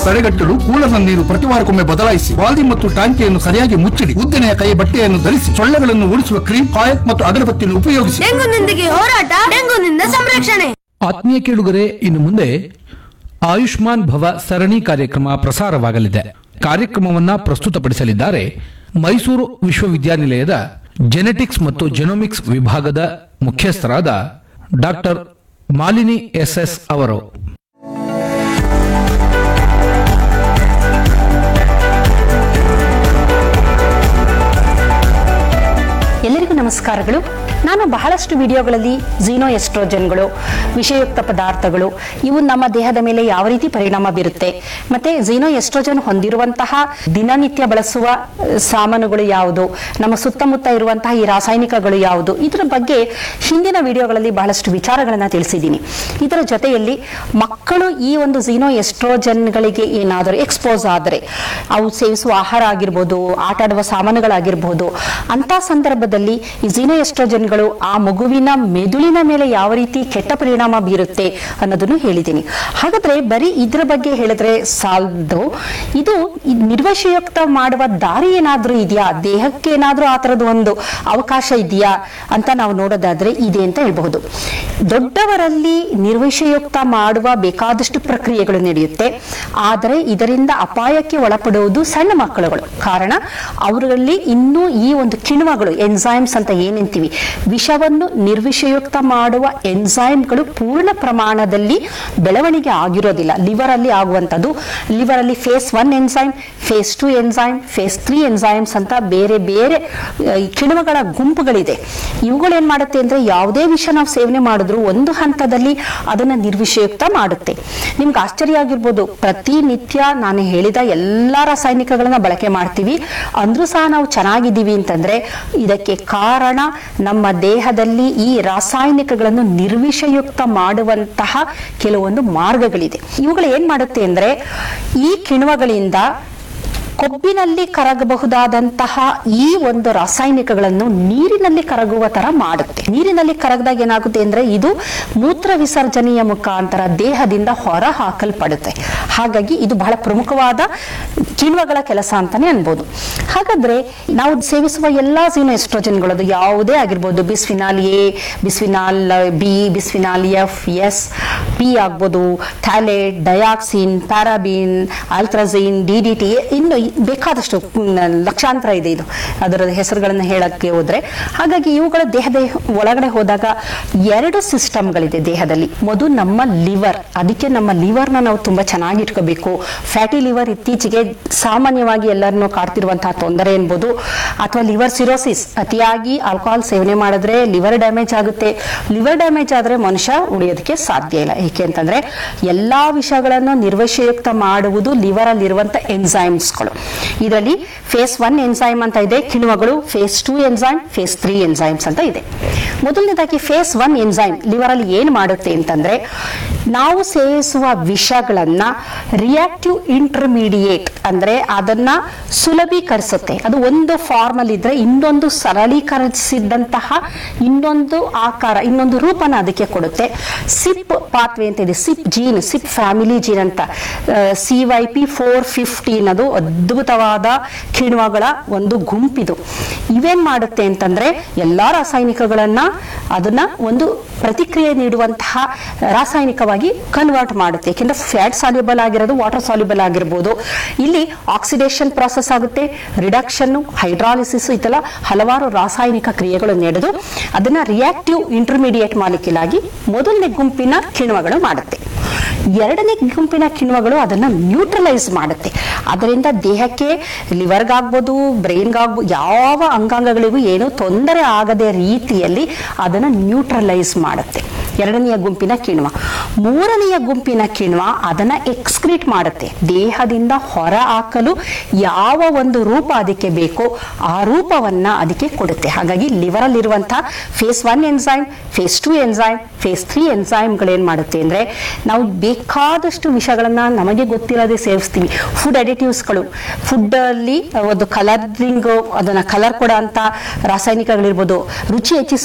ತಡೆಗಟ್ಟಲು ಕೂಲರ್ನ ನೀರು ಪ್ರತಿ ವಾರಕ್ಕೊಮ್ಮೆ ಬದಲಾಯಿಸಿ ವಾಲ್ದಿ ಮತ್ತು ಟಾಂಕಿಯನ್ನು ಸರಿಯಾಗಿ ಮುಚ್ಚಿಡಿ ಉದ್ದನೆಯ ಕೈ ಬಟ್ಟೆಯನ್ನು ಧರಿಸಿ ಸೊಳ್ಳೆಗಳನ್ನು ಓಡಿಸುವ ಕ್ರೀಮ್ ಕಾಯಕ್ ಮತ್ತು ಅಗರಬತ್ತಿಯನ್ನು ಉಪಯೋಗಿಸಿ ಡೆಂಗುನೊಂದಿಗೆ ಹೋರಾಟ ಡೆಂಗುನಿಂದ ಸಂರಕ್ಷಣೆ ಆತ್ಮೀಯ ಕೇಳುಗರೆ ಇನ್ನು ಮುಂದೆ ಆಯುಷ್ಮಾನ್ ಭವ ಸರಣಿ ಕಾರ್ಯಕ್ರಮ ಪ್ರಸಾರವಾಗಲಿದೆ ಕಾರ್ಯಕ್ರಮವನ್ನ ಪ್ರಸ್ತುತಪಡಿಸಲಿದ್ದಾರೆ ಮೈಸೂರು ವಿಶ್ವವಿದ್ಯಾನಿಲಯದ ಜೆನೆಟಿಕ್ಸ್ ಮತ್ತು ಜೆನೋಮಿಕ್ಸ್ ವಿಭಾಗದ ಮುಖ್ಯಸ್ಥರಾದ ಡಾಕ್ಟರ್ ಮಾಲಿನಿ ಎಸ್ಎಸ್ ಅವರು ಎಲ್ಲರಿಗೂ ನಮಸ್ಕಾರಗಳು ನಾನು ಬಹಳಷ್ಟು ವಿಡಿಯೋಗಳಲ್ಲಿ ಝೀನೋ ಎಸ್ಟ್ರೋಜನ್ಗಳು ವಿಷಯುಕ್ತ ಪದಾರ್ಥಗಳು ಇವು ನಮ್ಮ ದೇಹದ ಮೇಲೆ ಯಾವ ರೀತಿ ಪರಿಣಾಮ ಬೀರುತ್ತೆ ಮತ್ತೆ ಝೀನೋ ಎಸ್ಟ್ರೋಜನ್ ಹೊಂದಿರುವಂತಹ ದಿನನಿತ್ಯ ಬಳಸುವ ಅಹ್, ಸಾಮಾನುಗಳು ಯಾವುದು ನಮ್ಮ ಸುತ್ತಮುತ್ತ ಇರುವಂತಹ ಈ ರಾಸಾಯನಿಕಗಳು ಯಾವುದು ಇದರ ಬಗ್ಗೆ ಹಿಂದಿನ ವಿಡಿಯೋಗಳಲ್ಲಿ ಬಹಳಷ್ಟು ವಿಚಾರಗಳನ್ನ ತಿಳಿಸಿದ್ದೀನಿ ಇದರ ಜೊತೆಯಲ್ಲಿ ಮಕ್ಕಳು ಈ ಒಂದು ಝೀನೋ ಎಸ್ಟ್ರೋಜನ್ಗಳಿಗೆ ಏನಾದರೂ ಎಕ್ಸ್ಪೋಸ್ ಆದರೆ ಅವು ಸೇವಿಸುವ ಆಹಾರ ಆಗಿರ್ಬೋದು ಆಟ ಆಡುವ ಸಾಮಾನುಗಳಾಗಿರ್ಬೋದು ಅಂತ ಸಂದರ್ಭದಲ್ಲಿ ಈ ಝೀನೋ ಎಸ್ಟ್ರೋಜನ್ಗಳು ಆ ಮಗುವಿನ ಮೆದುಳಿನ ಮೇಲೆ ಯಾವ ರೀತಿ ಕೆಟ್ಟ ಪರಿಣಾಮ ಬೀರುತ್ತೆ ಅನ್ನೋದನ್ನು ಹೇಳಿದ್ದೀನಿ ಹಾಗಾದ್ರೆ ಬರೀ ಇದ್ರ ಬಗ್ಗೆ ಹೇಳಿದ್ರೆ ಸಾಲದು ಇದು ಈ ನಿರ್ವಶಯುಕ್ತ ಮಾಡುವ ದಾರಿ ಏನಾದ್ರೂ ಇದೆಯಾ ದೇಹಕ್ಕೆ ಏನಾದ್ರೂ ಆ ಥರದ ಒಂದು ಅವಕಾಶ ಇದೆಯಾ ಅಂತ ನಾವು ನೋಡೋದಾದ್ರೆ ಇದೆ ಅಂತ ಹೇಳ್ಬಹುದು ದೊಡ್ಡವರಲ್ಲಿ ನಿರ್ವಿಷಯುಕ್ತ ಮಾಡುವ ಬೇಕಾದಷ್ಟು ಪ್ರಕ್ರಿಯೆಗಳು ನಡೆಯುತ್ತೆ ಆದರೆ ಇದರಿಂದ ಅಪಾಯಕ್ಕೆ ಒಳಪಡುವುದು ಸಣ್ಣ ಮಕ್ಕಳುಗಳು ಕಾರಣ ಅವರಲ್ಲಿ ಇನ್ನೂ ಈ ಒಂದು ಕಿಣ್ವಗಳು ಎನ್ಸೈಮ್ಸ್ ಅಂತ ಏನಂತೀವಿ ವಿಷವನ್ನು ನಿರ್ವಿಷಯುಕ್ತ ಮಾಡುವ ಎನ್ಸೈಮ್ಗಳು ಪೂರ್ಣ ಪ್ರಮಾಣದಲ್ಲಿ ಬೆಳವಣಿಗೆ ಆಗಿರೋದಿಲ್ಲ ಲಿವರ್ ಅಲ್ಲಿ ಆಗುವಂಥದ್ದು ಲಿವರ್ ಅಲ್ಲಿ phase one enzyme phase two enzyme phase three enzymes ಅಂತ ಬೇರೆ ಬೇರೆ ಆ, ಈ ಕಿಣ್ವಗಳ ಗುಂಪುಗಳಿದೆ ಇವುಗಳು ಏನ್ ಮಾಡುತ್ತೆ ಅಂದ್ರೆ ಯಾವುದೇ ವಿಷ ನಾವು ಸೇವನೆ ಮಾಡಿದ್ರು ಒಂದು ಹಂತದಲ್ಲಿ ಅದನ್ನ ನಿರ್ವಿಷಯುಕ್ತ ಮಾಡುತ್ತೆ ನಿಮ್ಗೆ ಆಶ್ಚರ್ಯ ಆಗಿರ್ಬೋದು ಪ್ರತಿನಿತ್ಯ ನಾನು ಹೇಳಿದ ಎಲ್ಲಾ ರಾಸಾಯನಿಕಗಳನ್ನ ಬಳಕೆ ಮಾಡ್ತೀವಿ ಅಂದ್ರೂ ಸಹ ನಾವು ಚೆನ್ನಾಗಿದ್ದೀವಿ ಅಂತಂದ್ರೆ ಇದಕ್ಕೆ ಕಾರಣ ನಮ್ಮ ದೇಹದಲ್ಲಿ ಈ ರಾಸಾಯನಿಕಗಳನ್ನು ನಿರ್ವಿಷಯುಕ್ತ ಮಾಡುವಂತಹ ಕೆಲವೊಂದು ಮಾರ್ಗಗಳಿದೆ ಇವುಗಳು ಏನ್ ಮಾಡುತ್ತೆ ಅಂದ್ರೆ ಈ ಕಿಣ್ವಗಳಿಂದ ಕೊಬ್ಬಿನಲ್ಲಿ ಕರಗಬಹುದಾದಂತಹ ಈ ಒಂದು ರಾಸಾಯನಿಕಗಳನ್ನು ನೀರಿನಲ್ಲಿ ಕರಗುವ ತರ ಮಾಡುತ್ತೆ ನೀರಿನಲ್ಲಿ ಕರಗದಾಗ ಏನಾಗುತ್ತೆ ಅಂದ್ರೆ ಇದು ಮೂತ್ರ ವಿಸರ್ಜನೆಯ ಮುಖಾಂತರ ದೇಹದಿಂದ ಹೊರ ಹಾಕಲ್ಪಡುತ್ತೆ ಹಾಗಾಗಿ ಇದು ಬಹಳ ಪ್ರಮುಖವಾದ ಕಿಣ್ವಗಳ ಕೆಲಸ ಅಂತಾನೆ ಅನ್ಬೋದು ಹಾಗಾದ್ರೆ ನಾವು ಸೇವಿಸುವ ಎಲ್ಲಾ ಝೀನೋ ಎಸ್ಟ್ರೋಜನ್ಗಳು ಅದು ಯಾವುದೇ ಆಗಿರ್ಬೋದು bisphenol A bisphenol B bisphenol F S P ಆಗ್ಬೋದು phthalate dioxin paraben atrazine D D T ಇನ್ನು ಇ- ಬೇಕಾದಷ್ಟು ಮ್, ಲಕ್ಷಾಂತರ ಇದೆ ಇದು ಅದರ ಹೆಸರುಗಳನ್ನು ಹೇಳಕ್ಕೆ ಹೋದ್ರೆ ಹಾಗಾಗಿ ಇವುಗಳ ದೇಹದ ಒಳಗಡೆ ಹೋದಾಗ ಎರಡು ಸಿಸ್ಟಮ್ಗಳಿದೆ ದೇಹದಲ್ಲಿ ಮೊದಲು ನಮ್ಮ ಲಿವರ್ ಅದಕ್ಕೆ ನಮ್ಮ ಲಿವರ್ನ ನಾವು ತುಂಬಾ ಚೆನ್ನಾಗಿ ಇಟ್ಕೋಬೇಕು ಫ್ಯಾಟಿ ಲಿವರ್ ಇತ್ತೀಚೆಗೆ ಸಾಮಾನ್ಯವಾಗಿ ಎಲ್ಲರನ್ನೂ ಕಾಡ್ತಿರುವಂತಹ ತೊಂದರೆ ಎನ್ಬೋದು ಅಥವಾ ಲಿವರ್ ಸಿರೋಸಿಸ್ ಅತಿಯಾಗಿ ಆಲ್ಕೋಹಾಲ್ ಸೇವನೆ ಮಾಡಿದ್ರೆ ಲಿವರ್ ಡ್ಯಾಮೇಜ್ ಆಗುತ್ತೆ ಲಿವರ್ ಡ್ಯಾಮೇಜ್ ಆದ್ರೆ ಮನುಷ್ಯ ಉಳಿಯೋದಕ್ಕೆ ಸಾಧ್ಯ ಇಲ್ಲ ಏಕೆ ಅಂತಂದ್ರೆ ಎಲ್ಲಾ ವಿಷಯಗಳನ್ನು ನಿರ್ವಶಯುಕ್ತ ಮಾಡುವುದು ಲಿವರ್ ಅಲ್ಲಿರುವಂತ ಎನ್ಸೈಮ್ಸ್ಗಳು ಇದರಲ್ಲಿ ಫೇಸ್ ಒನ್ ಎನ್ಸೈಮ್ ಅಂತ ಇದೆ ಕಿಣ್ವಗಳು phase two enzyme phase three enzymes ಅಂತ ಇದೆ ಮೊದಲನೇದಾಗಿ ಫೇಸ್ ಒನ್ ಎನ್ಸೈಮ್ ಲಿವರ್ ಅಲ್ಲಿ ಏನ್ ಮಾಡುತ್ತೆ ಅಂತಂದ್ರೆ ನಾವು ಸೇವಿಸುವ ವಿಷಗಳನ್ನ ರಿಯಾಕ್ಟಿವ್ ಇಂಟರ್ಮೀಡಿಯೇಟ್ ಅಂದ್ರೆ ಅದನ್ನ ಸುಲಭೀಕರಿಸುತ್ತೆ ಅದು ಒಂದು ಫಾರ್ಮ್ ಅಲ್ಲಿ ಇದ್ರೆ ಇನ್ನೊಂದು ಸರಳೀಕರಿಸಿದಂತಹ ಇನ್ನೊಂದು ಆಕಾರ ಇನ್ನೊಂದು ರೂಪನ ಅದಕ್ಕೆ ಕೊಡುತ್ತೆ ಸಿಪ್ ಪಾತ್ವೆ ಅಂತ ಇದೆ CYP gene CYP family gene ಅಂತ C Y P four fifteen ಅದು ಅದ್ಭುತವಾದ ಕಿಣ್ವಗಳ ಒಂದು ಗುಂಪಿದು ಇವೇನ್ ಮಾಡುತ್ತೆ ಅಂತಂದ್ರೆ ಎಲ್ಲಾ ರಾಸಾಯನಿಕಗಳನ್ನ ಅದನ್ನ ಒಂದು ಪ್ರತಿಕ್ರಿಯೆ ನೀಡುವಂತಹ ರಾಸಾಯನಿಕವಾಗಿ ಕನ್ವರ್ಟ್ ಮಾಡುತ್ತೆ ಯಾಕೆಂದ್ರೆ ಫ್ಯಾಟ್ ಸಾಲ್ಯುಬಲ್ ಆಗಿರೋದು ವಾಟರ್ ಸಾಲ್ಯುಬಲ್ ಆಗಿರ್ಬೋದು ಇಲ್ಲಿ ಆಕ್ಸಿಡೇಷನ್ ಪ್ರಾಸೆಸ್ ಆಗುತ್ತೆ ರಿಡಕ್ಷನ್ ಹೈಡ್ರಾಲಿಸಿಸ್ ಇದೆಲ್ಲ ಹಲವಾರು ರಾಸಾಯನಿಕ ಕ್ರಿಯೆಗಳು ನಡೆದು ಅದನ್ನ ರಿಯಾಕ್ಟಿವ್ ಇಂಟರ್ಮೀಡಿಯೇಟ್ ಮಾಲಿಕ್ಯೂಲ್ ಆಗಿ ಮೊದಲನೇ ಗುಂಪಿನ ಕಿಣ್ವಗಳು ಮಾಡುತ್ತೆ ಎರಡನೇ ಗುಂಪಿನ ಕಿಣ್ವಗಳು ಅದನ್ನ ನ್ಯೂಟ್ರಲೈಸ್ ಮಾಡುತ್ತೆ ಅದರಿಂದ ದೇಹಕ್ಕೆ ಲಿವರ್ಗಾಗ್ಬೋದು ಬ್ರೈನ್ಗಾಗ್ಬೋದು ಯಾವ ಅಂಗಾಂಗಗಳಿಗೂ ಏನೂ ತೊಂದರೆ ಆಗದೆ ರೀತಿಯಲ್ಲಿ ಅದನ್ನ ನ್ಯೂಟ್ರಲೈಸ್ ಮಾಡುತ್ತೆ ಎರಡನೆಯ ಗುಂಪಿನ ಕಿಣ್ವ ಮೂರನೆಯ ಗುಂಪಿನ ಕಿಣ್ವ ಅದನ್ನ ಎಕ್ಸ್ಕ್ರೀಟ್ ಮಾಡುತ್ತೆ ದೇಹದಿಂದ ಹೊರ ಹಾಕಲು ಯಾವ ಒಂದು ರೂಪ ಅದಕ್ಕೆ ಬೇಕೋ ಆ ರೂಪವನ್ನ ಅದಕ್ಕೆ ಕೊಡುತ್ತೆ ಹಾಗಾಗಿ ಲಿವರ್ ಅಲ್ಲಿರುವಂತಹ phase one enzyme phase two enzyme phase three ಎನ್ಸೈಮ್ಗಳು ಏನ್ ಮಾಡುತ್ತೆ ಅಂದ್ರೆ ನಾವು ಬೇಕಾದಷ್ಟು ವಿಷಯಗಳನ್ನ ನಮಗೆ ಗೊತ್ತಿಲ್ಲದೆ ಸೇವಿಸ್ತೀವಿ ಫುಡ್ ಅಡಿಟಿವ್ಸ್ಗಳು ಫುಡ್ ಅಲ್ಲಿ ಒಂದು ಕಲರಿಂಗ್ ಅದನ್ನ ಕಲರ್ ಕೊಡೋ ಅಂತ ರಾಸಾಯನಿಕಗಳಿರ್ಬೋದು ರುಚಿ ಹೆಚ್ಚಿಸ